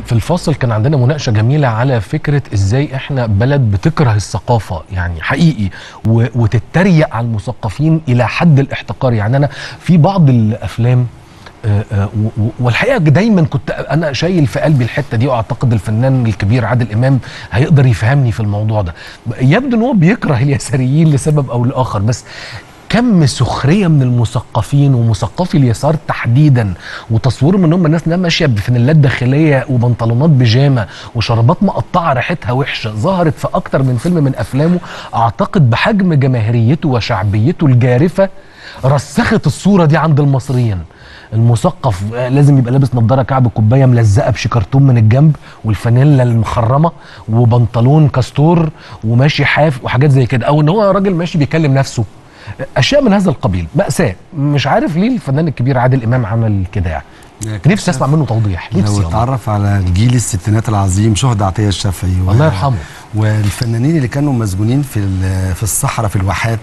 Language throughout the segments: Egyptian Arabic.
في الفاصل كان عندنا مناقشه جميله على فكره ازاي احنا بلد بتكره الثقافه يعني حقيقي و... وتتريق على المثقفين الى حد الاحتقار يعني انا في بعض الافلام آه، آه، و- و- والحقيقه دايما كنت انا شايل في قلبي الحته دي واعتقد الفنان الكبير عادل امام هيقدر يفهمني في الموضوع ده يبدو ان هو بيكره اليساريين لسبب او لاخر بس كم سخريه من المثقفين ومثقفي اليسار تحديدا وتصويرهم ان هم الناس انها ماشيه بفانيلات داخليه وبنطلونات بيجامه وشرابات مقطعه ريحتها وحشه ظهرت في اكتر من فيلم من افلامه اعتقد بحجم جماهيريته وشعبيته الجارفه رسخت الصوره دي عند المصريين المثقف آه، لازم يبقى لابس نظاره كعب كوبايه ملزقه بشيكرتون من الجنب والفانيلا المخرمه وبنطلون كاستور وماشي حاف وحاجات زي كده او ان هو راجل ماشي بيكلم نفسه اشياء من هذا القبيل ماساه مش عارف ليه الفنان الكبير عادل امام عمل كده يعني نفسي اسمع منه توضيح نفسي لو والله. اتعرف على جيل الستينات العظيم شهد عطيه الشافعي و- الله يرحمه والفنانين اللي كانوا مسجونين في ال- في الصحراء في الواحات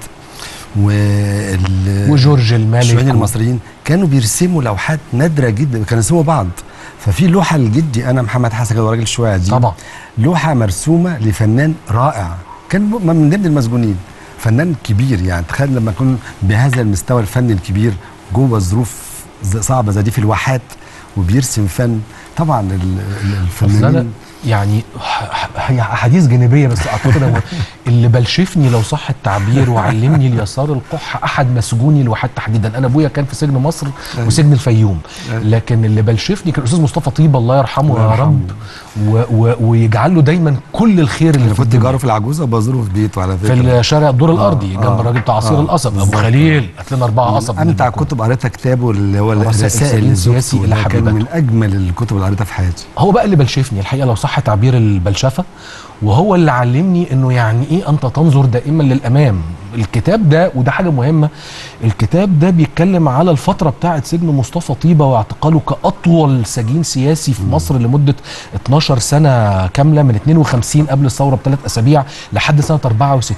وال وجورج الملك الشيوعيين و- المصريين كانوا بيرسموا لوحات نادره جدا كانوا يرسموا بعض ففي لوحه لجدي انا محمد حسن كده راجل شويه قديم طبعا لوحه مرسومه لفنان رائع كان م- من ضمن المسجونين فنان كبير يعني تخيل لما يكون بهذا المستوى الفني الكبير جوه ظروف ز- صعبه زي دي في الواحات وبيرسم فن طبعا ال- ال- أصل أنا الفنانين يعني ح- ح- هي احاديث جانبيه بس اعتقد هو اللي بلشفني لو صح التعبير وعلمني اليسار القح احد مسجوني الواحات تحديدا انا ابويا كان في سجن مصر أيوة. وسجن الفيوم أيوة. لكن اللي بلشفني كان الاستاذ مصطفى طيبه الله يرحمه الله يا يرحمه. رب و و ويجعل له دايما كل الخير اللي انا في كنت الدنيا. جاره في العجوزه وبزوره في بيته على في فكره الشارع الدور آه، الارضي جنب آه، الراجل بتاع عصير آه، القصب ابو بالظبط. خليل هات لنا اربعه قصب من امتع البلكونة. كتب قريتها كتابه اللي هو رسائل الرسائل سجين للزوجته سياسي إلى ده كان حبيبته. من اجمل الكتب اللي قريتها في حياتي هو بقى اللي بلشفني الحقيقه لو صح تعبير البلشفه وهو اللي علمني انه يعني ايه انت تنظر دائما للامام الكتاب ده وده حاجه مهمه الكتاب ده بيتكلم على الفتره بتاعه سجن مصطفى طيبه واعتقاله كاطول سجين سياسي في مصر لمده 12 سنه كامله من 52 قبل الثوره بثلاث اسابيع لحد سنه 64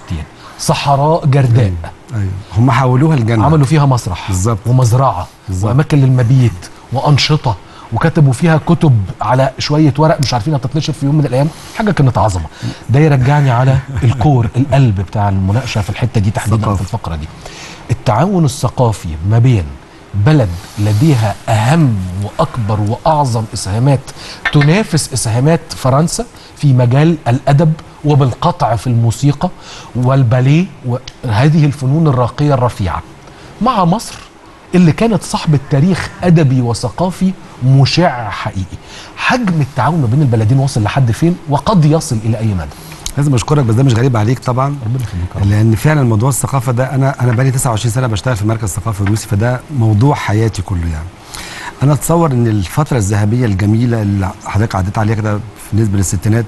صحراء جرداء ايوه هم حولوها الجنه عملوا فيها مسرح بالظبط. ومزرعه بالظبط. واماكن للمبيت وانشطه وكتبوا فيها كتب على شويه ورق مش عارفين هتتنشر في يوم من الايام حاجه كانت عظمه ده يرجعني على الكور القلب بتاع المناقشه في الحته دي تحديدا الثقافة. في الفقره دي التعاون الثقافي ما بين بلد لديها اهم واكبر واعظم اسهامات تنافس اسهامات فرنسا في مجال الادب وبالقطع في الموسيقى والباليه وهذه الفنون الراقيه الرفيعه مع مصر اللي كانت صاحبة تاريخ أدبي وثقافي مشع حقيقي حجم التعاون ما بين البلدين وصل لحد فين وقد يصل إلى أي مدى لازم اشكرك بس ده مش غريب عليك طبعا ربنا يخليك يا رب. لان فعلا موضوع الثقافه ده انا انا بقالي 29 سنه بشتغل في المركز الثقافي الروسي فده موضوع حياتي كله يعني انا اتصور ان الفتره الذهبيه الجميله اللي حضرتك عديت عليها كده بالنسبه للستينات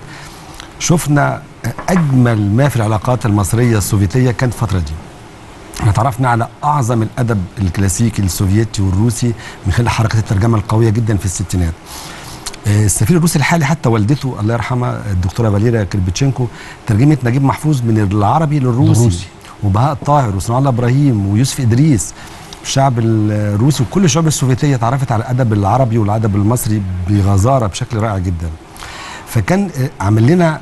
شفنا اجمل ما في العلاقات المصريه السوفيتيه كانت الفتره دي احنا تعرفنا على اعظم الادب الكلاسيكي السوفيتي والروسي من خلال حركه الترجمه القويه جدا في الستينات آه، السفير الروسي الحالي حتى والدته الله يرحمها الدكتوره فاليريا كربتشينكو ترجمت نجيب محفوظ من العربي للروسي للروسي. وبهاء الطاهر وصنع الله ابراهيم ويوسف ادريس الشعب الروسي وكل الشعوب السوفيتيه اتعرفت على الادب العربي والادب المصري بغزاره بشكل رائع جدا فكان آه، عمل لنا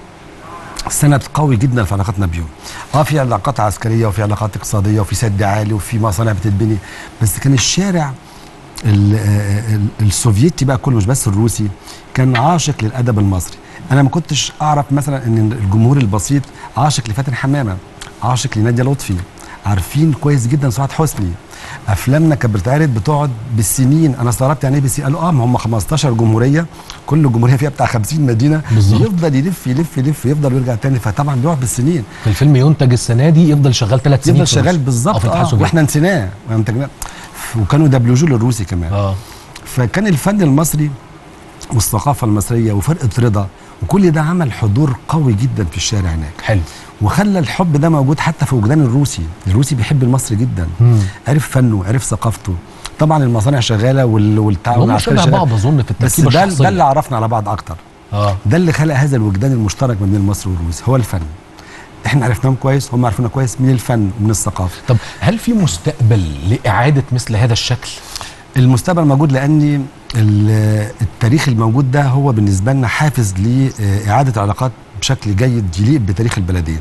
سند قوي جدا في علاقاتنا بيهم اه في علاقات عسكريه وفي علاقات اقتصاديه وفي سد عالي وفي مصانع بتتبني بس كان الشارع ال- آه، ال- السوفيتي بقى كله مش بس الروسي كان عاشق للادب المصري انا ما كنتش اعرف مثلا ان الجمهور البسيط عاشق لفاتن حمامه عاشق لناديه لطفي عارفين كويس جدا سعاد حسني افلامنا كانت بتتعرض بتقعد بالسنين انا استغربت يعني ايه بالسنين قالوا اه ما هم 15 جمهوريه كل جمهوريه فيها بتاع 50 مدينه بالظبط. يفضل يلف يلف يلف يفضل ويرجع تاني فطبعا بيقعد بالسنين في الفيلم ينتج السنة دي يفضل شغال ثلاث سنين يفضل في شغال روسيا. أو بالظبط في الاتحاد آه السوفيتي. واحنا نسيناه وانتجناه. وكانوا دبلجوه للروسي كمان اه فكان الفن المصري والثقافه المصريه وفرقه رضا وكل ده عمل حضور قوي جدا في الشارع هناك حلو وخلى الحب ده موجود حتى في وجدان الروسي الروسي بيحب المصري جدا مم. عرف فنه عرف ثقافته طبعا المصانع شغاله وال- والتعاون هم العسكري شبه شغال. بعض أظن في بس التركيبة ده الشخصية ده اللي عرفنا على بعض اكتر اه ده اللي خلق هذا الوجدان المشترك ما بين المصري والروسي هو الفن احنا عرفناهم كويس هم عرفونا كويس من الفن ومن الثقافه طب هل في مستقبل لإعادة مثل هذا الشكل؟ المستقبل موجود لان ال- التاريخ الموجود ده هو بالنسبه لنا حافز لاعاده العلاقات بشكل جيد يليق بتاريخ البلدين.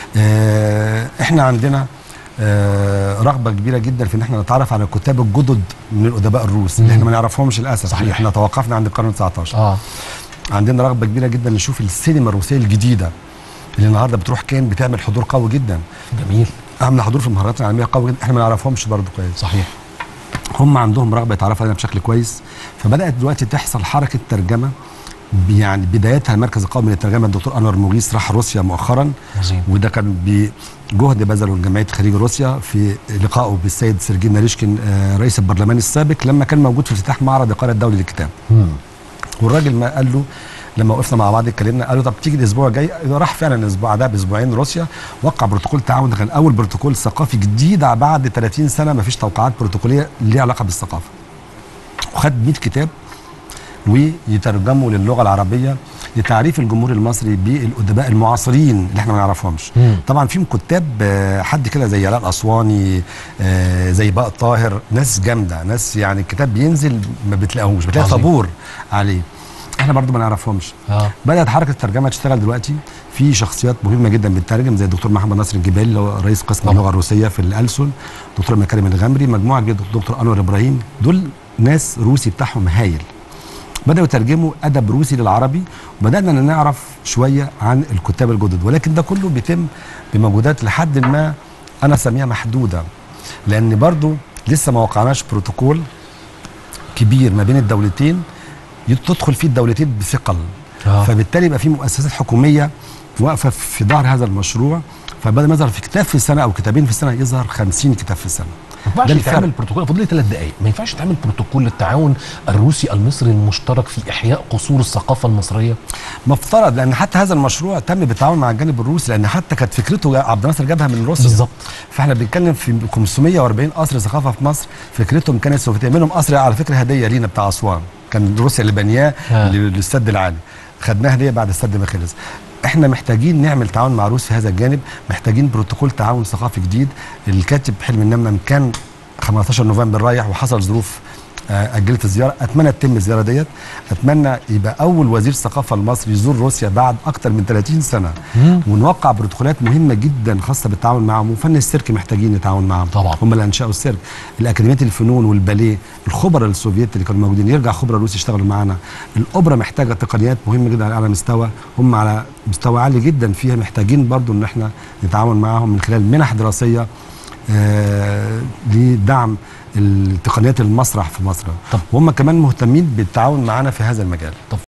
آه، احنا عندنا آه، رغبه كبيره جدا في ان احنا نتعرف على الكتاب الجدد من الادباء الروس اللي مم. احنا ما نعرفهمش للاسف صحيح. احنا توقفنا عند القرن 19 اه عندنا رغبه كبيره جدا نشوف السينما الروسيه الجديده اللي النهارده بتروح كان بتعمل حضور قوي جدا جميل عامله حضور في المهرجانات العالميه قوي جدا احنا ما نعرفهمش برضه كويس صحيح هم عندهم رغبه يتعرفوا علينا بشكل كويس فبدات دلوقتي تحصل حركه ترجمه ب- يعني بدايتها المركز القومي للترجمه الدكتور انور مغيث راح روسيا مؤخرا عظيم وده كان بجهد بذله جمعيه خليج روسيا في لقائه بالسيد سيرجي ناريشكين آه، رئيس البرلمان السابق لما كان موجود في افتتاح معرض القاهره الدولي للكتاب مم. والراجل ما قال له لما وقفنا مع بعض اتكلمنا قال له طب تيجي الاسبوع الجاي راح فعلا الاسبوع ده باسبوعين روسيا وقع بروتوكول تعاون ده كان اول بروتوكول ثقافي جديد بعد 30 سنه ما فيش توقعات بروتوكوليه ليها علاقه بالثقافه وخد 100 كتاب ويترجموا للغه العربيه لتعريف الجمهور المصري بالادباء المعاصرين اللي احنا ما نعرفهمش مم. طبعا فيهم كتاب آه، حد كده زي علاء الاسواني آه، زي بقى طاهر ناس جامده ناس يعني الكتاب بينزل ما بتلاقيهوش بتلاقي عظيم. طابور عليه احنا برضو ما نعرفهمش اه بدات حركه الترجمه تشتغل دلوقتي في شخصيات مهمه جدا بتترجم زي الدكتور محمد ناصر الجبالي اللي هو رئيس قسم طبعا. اللغه الروسيه في الألسن دكتور مكارم الغمري مجموعه كبيره دكتور انور ابراهيم دول ناس روسي بتاعهم هايل بداوا يترجموا ادب روسي للعربي وبدانا نعرف شويه عن الكتاب الجدد ولكن ده كله بيتم بمجهودات لحد ما انا اسميها محدوده لان برضو لسه ما وقعناش بروتوكول كبير ما بين الدولتين تدخل فيه الدولتين بثقل آه. فبالتالي يبقى في مؤسسات حكوميه واقفه في ظهر هذا المشروع فبدل ما يظهر في كتاب في السنه او كتابين في السنه يظهر 50 كتاب في السنه ما ينفعش ده الفرق. يتعمل بروتوكول فاضل لي ثلاث دقائق ما ينفعش يتعمل بروتوكول للتعاون الروسي المصري المشترك في احياء قصور الثقافه المصريه مفترض لان حتى هذا المشروع تم بالتعاون مع الجانب الروسي لان حتى كانت فكرته جا- عبد الناصر جابها من روسيا بالظبط فاحنا بنتكلم في 540 قصر ثقافه في مصر فكرتهم كانت سوفيتيه منهم قصر على فكره هديه لينا بتاع اسوان كان روسيا اللي بنياه ها. لل- للسد العالي خدناه هديه بعد السد ما خلص احنا محتاجين نعمل تعاون مع روسيا في هذا الجانب محتاجين بروتوكول تعاون ثقافي جديد الكاتب حلمي النمنم كان 15 نوفمبر رايح وحصل ظروف آه، اجلت الزياره اتمنى تتم الزياره ديت اتمنى يبقى اول وزير ثقافه المصري يزور روسيا بعد اكتر من 30 سنه مم. ونوقع بروتوكولات مهمه جدا خاصه بالتعاون معهم وفن السيرك محتاجين نتعاون معهم طبعا. هم اللي انشاوا السيرك الاكاديميه الفنون والباليه الخبراء السوفيت اللي كانوا موجودين يرجع خبراء روس يشتغلوا معانا الاوبرا محتاجه تقنيات مهمه جدا على اعلى مستوى هم على مستوى عالي جدا فيها محتاجين برضو ان احنا نتعاون معاهم من خلال منح دراسيه آه لدعم التقنيات المسرح في مصر طب. وهم كمان مهتمين بالتعاون معانا في هذا المجال طب